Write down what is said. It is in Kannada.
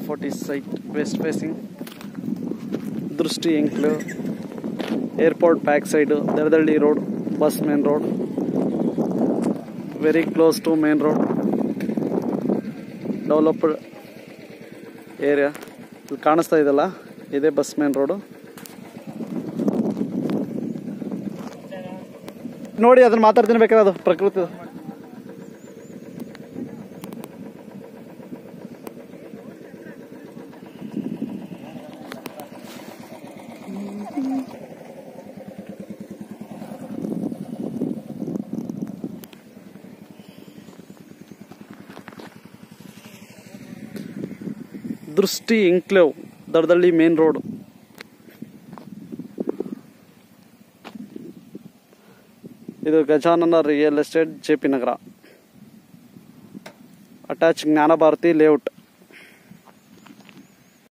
ಪ್ರಾಪರ್ಟಿ ಸೈಟ್ ವೆಸ್ಟ್ ಫೇಸಿಂಗ್ ದೃಷ್ಟಿ ಎಂಕ್ಲು ಏರ್ಪೋರ್ಟ್ ಬ್ಯಾಕ್ ಸೈಡು ದರದಳ್ಳಿ road bus main road very close to main road developed area ಇಲ್ಲಿ ಕಾಣಿಸ್ತಾ ಇದೆಲ್ಲ ಇದೇ ಬಸ್ ಮೇನ್ ರೋಡು ನೋಡಿ ಅದನ್ನ ಮಾತಾಡ್ತೀನಿ ಬೇಕಾದ್ರೆ ಅದು ಪ್ರಕೃತಿ ದೃಷ್ಟಿ ಇಂಕ್ಲೇವ್ ದಡದಳ್ಳಿ ಮೇನ್ ರೋಡ್ ಇದು Gajanana real estate J P Nagar attach Jnanabharathi layout